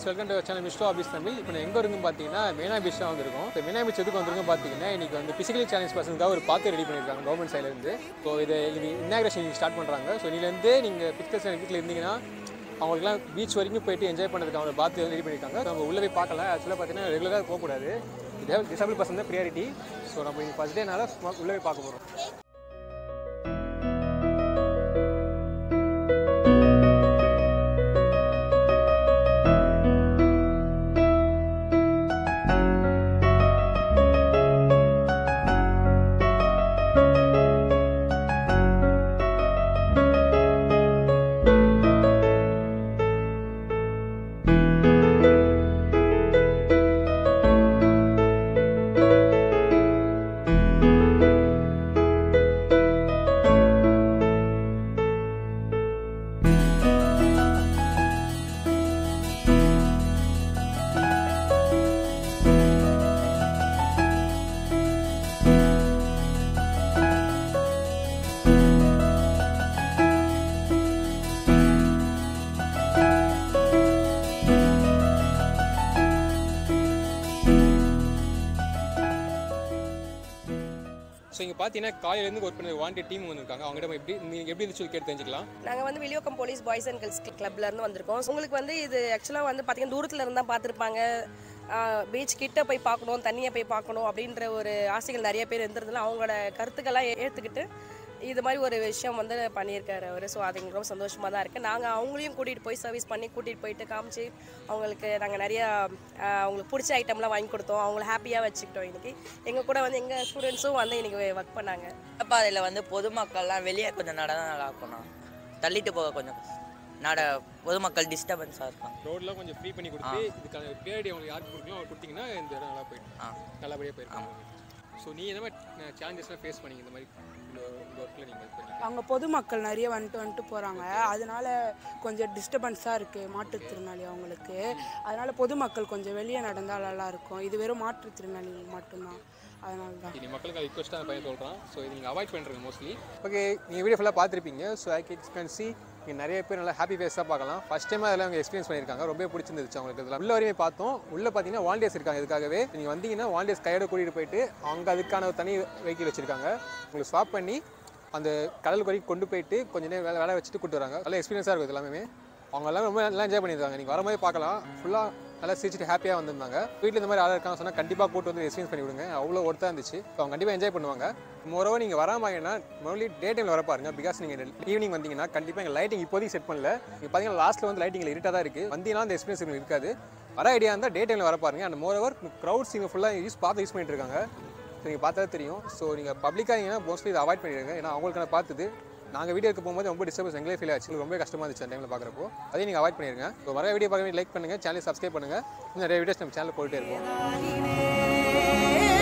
welcome to channel மிஸ்டோ office Tamil இப்போ நான் எங்கே இருக்கும் பார்த்தீங்கன்னா மெயினா பீச் தான் வந்திருக்கோம் இப்போ மெயினா பீச் எதுக்கு வந்திருக்கோம் பார்த்தீங்கன்னா இன்னைக்கு வந்து பிசிக்கலி சேலஞ்ச் பர்சனுக்காக ஒரு பாத்து ரெடி பண்ணியிருக்காங்க கவர்மெண்ட் சைட்லேருந்து ஸோ இது இது இன்னாகிரேஷன் ஸ்டார்ட் பண்ணுறாங்க ஸோ இதுலேருந்து நீங்கள் பிசிக்கல் சேனல் வீட்டில் இருந்தீங்கன்னா அவங்களுக்குலாம் பீச் வரைக்கும் போயிட்டு என்ஜாய் பண்ணுறதுக்கு அவங்க பாத்து ரெடி பண்ணியிருக்காங்க ஸோ நம்ம உள்ளே போய் பார்க்கலாம் ஆக்சுவலாக பார்த்தீங்கன்னா ரெகுலராக போகக்கூடாது டிசபிள் பர்சன் தான் ப்ரியாரிட்டி ஸோ நம்ம ஃபஸ்ட் டேனால சும்மா உள்ளே போய் பார்க்க போகிறோம் ஸோ இங்கே பார்த்தீங்கன்னா காலையிலேருந்து ஒர்க் பண்ண வாண்டட் டீம் வந்திருக்காங்க அவங்ககிட்ட நம்ம எப்படி நீங்கள் எப்படி இருந்துச்சு கேட்டு தெரிஞ்சுக்கலாம் நாங்கள் வந்து விலியோக்கம் போலீஸ் பாய்ஸ் அண்ட் கேர்ள்ஸ் கிளப்ல இருந்து வந்திருக்கோம் உங்களுக்கு வந்து இது ஆக்சுவலாக வந்து பார்த்தீங்கன்னா தூரத்தில் இருந்தால் பார்த்துருப்பாங்க பீச் கிட்ட போய் பார்க்கணும் தண்ணியை போய் பார்க்கணும் அப்படின்ற ஒரு ஆசைகள் நிறைய பேர் இருந்திருந்தாலும் அவங்களோட கருத்துக்கெல்லாம் ஏற்றுக்கிட்டு இது மாதிரி ஒரு விஷயம் வந்து பண்ணியிருக்காரு அவர் ஸோ அது எங்களுக்கு ரொம்ப சந்தோஷமாக தான் இருக்குது நாங்கள் அவங்களையும் கூட்டிகிட்டு போய் சர்வீஸ் பண்ணி கூட்டிகிட்டு போயிட்டு காமிச்சு அவங்களுக்கு நாங்கள் நிறையா ஆஹ், அவங்களுக்கு பிடிச்ச ஐட்டம்லாம் வாங்கி கொடுத்தோம் அவங்கள ஹாப்பியாக வச்சுக்கிட்டோம் இன்னைக்கு எங்கள் கூட வந்து எங்கள் ஸ்டூடெண்ட்ஸும் வந்து இன்னைக்கு ஒர்க் பண்ணாங்க பாதையில் வந்து பொதுமக்கள்லாம் வெளியே கொஞ்சம் நடந்தா நல்லா இருக்கும்ண்ணா தள்ளிட்டு போக கொஞ்சம் நட பொதுமக்கள் டிஸ்டர்பன்ஸாக இருக்கும் ரோடெலாம் கொஞ்சம் ஃப்ரீ பண்ணி கொடுத்து இதுக்கான ப்ரியாரிட்டி அவங்களுக்கு யாருக்கு கொடுக்கணும் அவர் கொடுத்தீங்கன்னா இந்த இடம் நல்லா போயிடும் ஆ நல்லபடியாக போயிருக்காங்க ஸோ நீ என்ன மாதிரி சேலஞ்சஸ்லாம் ஃபேஸ் பண்ணீங்க இந்த மாதிரி இந்த இந்த ஒர்க்கில் நீங்கள் பண்ணீங்க அங்கே பொதுமக்கள் நிறைய வந்துட்டு வந்துட்டு போகிறாங்க அதனால கொஞ்சம் டிஸ்டர்பன்ஸாக இருக்குது மாற்றுத்திறனாளி அவங்களுக்கு அதனால பொதுமக்கள் கொஞ்சம் வெளியே நடந்தால் நல்லா இருக்கும் இது வெறும் மாற்றுத்திறனாளிகள் மட்டும்தான் அதனால தான் இனி மக்களுக்கு ரிக்வஸ்ட்டாக அந்த பையன் சொல்கிறான் ஸோ இது நீங்கள் அவாய்ட் பண்ணுறீங்க மோஸ்ட்லி ஓகே நீங்கள் வீடியோ ஃபுல்லாக பார்த்துருப்பீங்க ஸோ ஐ கேன் சி இங்கே நிறைய பேர் நல்லா ஹாப்பி ஃபேஸாக பார்க்கலாம் ஃபஸ்ட் டைம் அதெல்லாம் அவங்க எக்ஸ்பீரியன்ஸ் பண்ணியிருக்காங்க ரொம்ப பிடிச்சிருந்துச்சு அவங்களுக்கு இதெல்லாம் உள்ள வரையும் பார்த்தோம் உள்ளே பார்த்தீங்கன்னா வாலண்டியர்ஸ் இருக்காங்க இதுக்காகவே நீங்கள் வந்தீங்கன்னா வாலண்டியர்ஸ் கையோட கூட்டிகிட்டு போயிட்டு அவங்க அதுக்கான ஒரு தனி வெஹிக்கிள் வச்சுருக்காங்க உங்களுக்கு ஸ்வாப் பண்ணி அந்த கடலுக்கு வரைக்கும் கொண்டு போயிட்டு கொஞ்ச நேரம் வேலை வேலை வச்சுட்டு கூட்டு வராங்க நல்ல எக்ஸ்பீரியன்ஸாக இருக்கும் இது எல்லாமே அவங்க எல்லாமே ரொம்ப நல்லா என்ஜாய் பண்ணியிருக்காங்க நீங்கள் வரும்போது பார்க்கலாம் ஃபுல்லாக நல்லா சிரிச்சிட்டு ஹாப்பியாக வந்திருந்தாங்க வீட்டில் இந்த மாதிரி ஆள் இருக்காங்க சொன்னால் கண்டிப்பாக கூட்டு வந்து எக்ஸ்பீரியன்ஸ் பண்ணி விடுங்க அவ்வளோ ஒர்த்தாக இருந்துச்சு So, அவங்க கண்டிப்பாக என்ஜாய் பண்ணுவாங்க மோரோவர் நீங்கள் வராமங்கன்னா மோஸ்ட்லி டே டைமில் வர பாருங்க பிகாஸ் நீங்கள் ஈவினிங் வந்தீங்கன்னா கண்டிப்பாக எங்கள் லைட்டிங் இப்போதைக்கு செட் பண்ணல நீங்கள் பார்த்தீங்கன்னா லாஸ்ட்டில் வந்து லைட்டிங்கில் இருட்டாக தான் இருக்குது வந்தீங்கன்னா அந்த எக்ஸ்பீரியன்ஸ் உங்களுக்கு இருக்காது வர ஐடியா இருந்தால் டே டைமில் வர பாருங்க அண்ட் மோரோவர் க்ரௌட்ஸ் இங்கே ஃபுல்லாக யூஸ் பார்த்து யூஸ் பண்ணிட்டு இருக்காங்க ஸோ நீங்கள் பார்த்தா தெரியும் ஸோ நீங்கள் பப்ளிக்காக இருந்தீங்கன்னா மோஸ்ட்லி இதை அவாய்ட் பண்ணிடுங்க ஏன்னா அவங்களுக்கு நான் பார்த்தது நாங்கள் வீடியோ எடுக்க போகும்போது ரொம்ப டிஸ்டர்பன்ஸ் எங்களே ஃபீல் ஆச்சு எங்களுக்கு ரொம்ப கஷ்டமாக இருந்துச்சு அந்த டைமில் பார்க்குறப்போ அதையும் நீங்கள் அவாய்ட் பண்ணிடுங்க ஸோ வர வீடியோ பார்க்க லைக் பண்ணுங்கள் சேனல் சப்ஸ்கிரைப் பண்ணுங்கள் இன்னும் நிறைய வீடியோஸ் நம்ம சேனல் போயிட்டே இருப்போம்